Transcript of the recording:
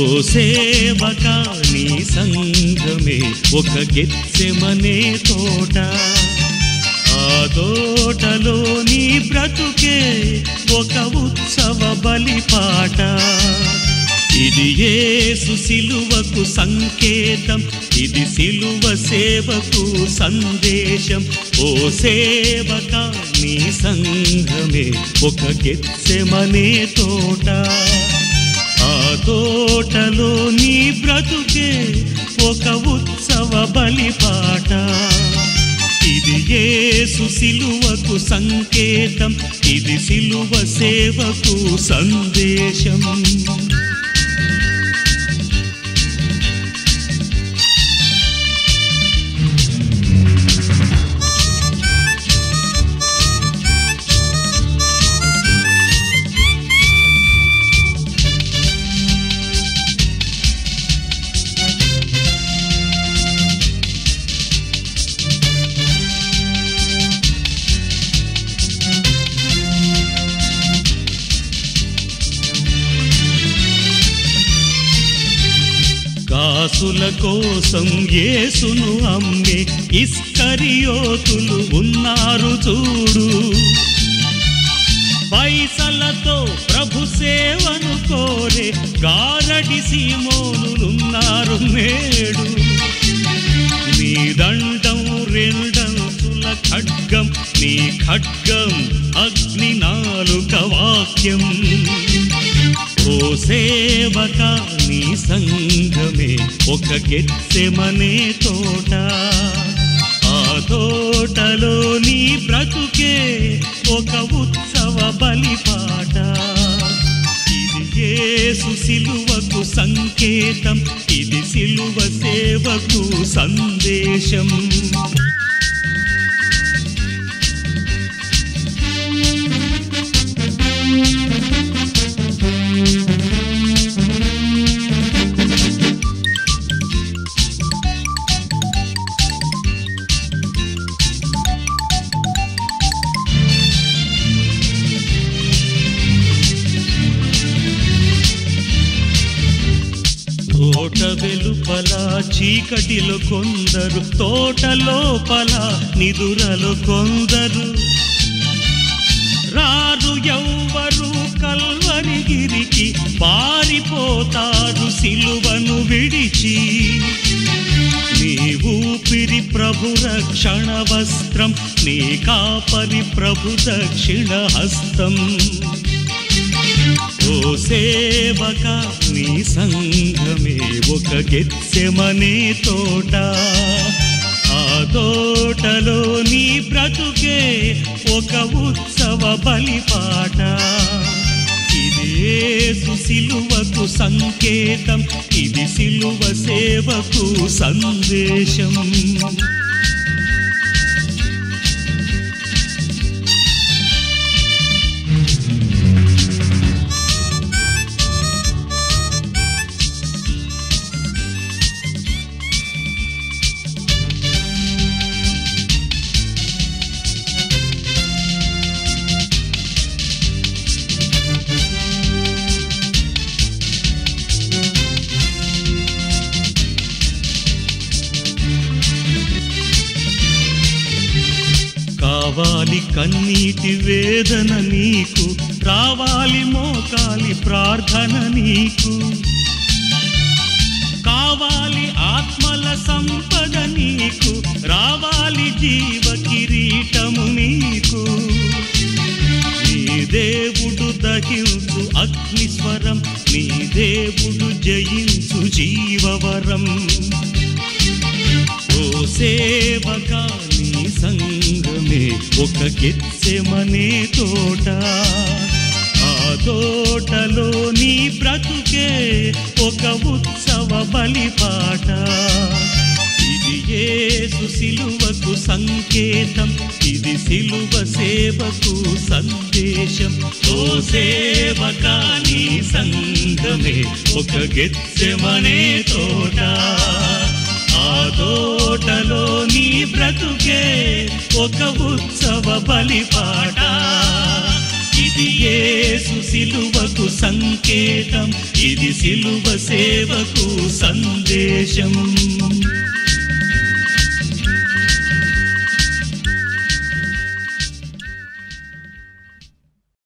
సేవక నీ సంఘమే ఒక గెత్సెమనే తోట ఆ తోటలో నీ బ్రతుకే ఒక ఉత్సవ బలిపాట ఇది యేసు సిలువకు సంకేతం ఇది సిలువ సేవకు సందేశం ఓ సేవక నీ సంఘమే ఒక గెత్సెమనే తోట ఆ తోటలో నీ బ్రతుకే ఒక ఉత్సవ బలిపాట ఇది యేసు సిలువకు సంకేతం ఇది సిలువ సేవకు సందేశం కాసుల కోసం యేసును అమ్మే ఇస్కరియోతులు ఉన్నారు చూడు పైసలతో ప్రభు సేవను కోరే గారడి సీమోనులున్నారు నేడు నీ దండం రెండంచుల ఖడ్గం నీ ఖడ్గం అగ్ని నాలుక వాక్యం ఓ సేవక నీ సంఘమే ఒక గెత్తెమనే తోట ఆ తోటలో నీ బ్రతుకే ఒక ఉత్సవ బలిపాట ఇది యేసు సిలువకు సంకేతం ఇది సిలువ సేవకు సందేశం తోట వెలుపల చీకటిలో కొందరు తోట లోపల నిదురలో కొందరు రారు ఎవ్వరు కల్వరిగిరికి పారిపోతారు సిలువను విడిచి నీ ఊపిరి ప్రభు రక్షణ వస్త్రం నీ కాపరి ప్రభు దక్షిణ హస్తం ఓ సేవక నీ సంఘమే ఒక గెత్సెమనే తోట ఆ తోటలో నీ బ్రతుకే ఒక ఉత్సవ బలిపాట ఇది యేసు సిలువకు సంకేతం ఇది సిలువ సేవకు సందేశం కావాలి కన్నీటి వేదన నీకు రావాలి మోకాలి ప్రార్థన నీకు కావాలి ఆత్మల సంపద నీకు రావాలి జీవ కిరీటము నీకు నీ దేవుడు దహించు అగ్నిస్వరం నీ దేవుడు జయించు జీవవరం ఓ సేవక నీ సంగమే ఒక గెత్సెమనే తోట ఆ తోటలో నీ బ్రతుకే ఒక ఉత్సవ బలిపాట ఇది యేసు సిలువకు సంకేతం ఇది సిలువ సేవకు సందేశం ఓ సేవక నీ సంఘమే ఒక గెత్సెమనే తోట ఆ తోటలో నీ బ్రతుకే ఒక ఉత్సవ బలిపాట ఇది యేసు సిలువకు సంకేతం ఇది సిలువ సేవకు సందేశం